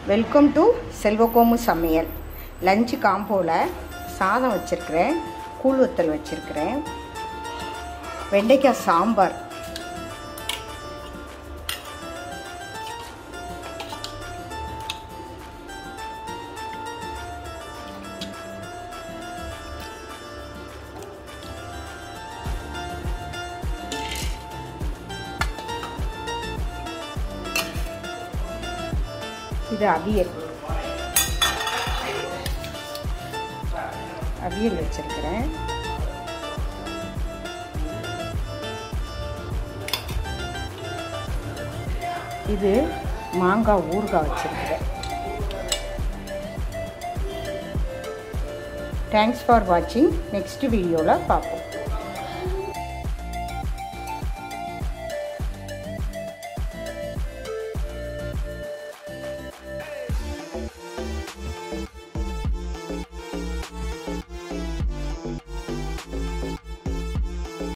welcome to செல்வகோமு சமையல் lunch காம்போவில் சாதம் வச்சுருக்கிறேன் கூழ் வத்தல் வச்சுருக்கிறேன் வெண்டைக்காய் சாம்பார் இது அவியல் அவியல் வச்சிருக்கிறேன் இது மாங்காய் ஊறுகாய் வச்சிருக்கிறேன் தேங்க்ஸ் ஃபார் வாட்சிங் நெக்ஸ்ட் வீடியோவில் பார்ப்போம்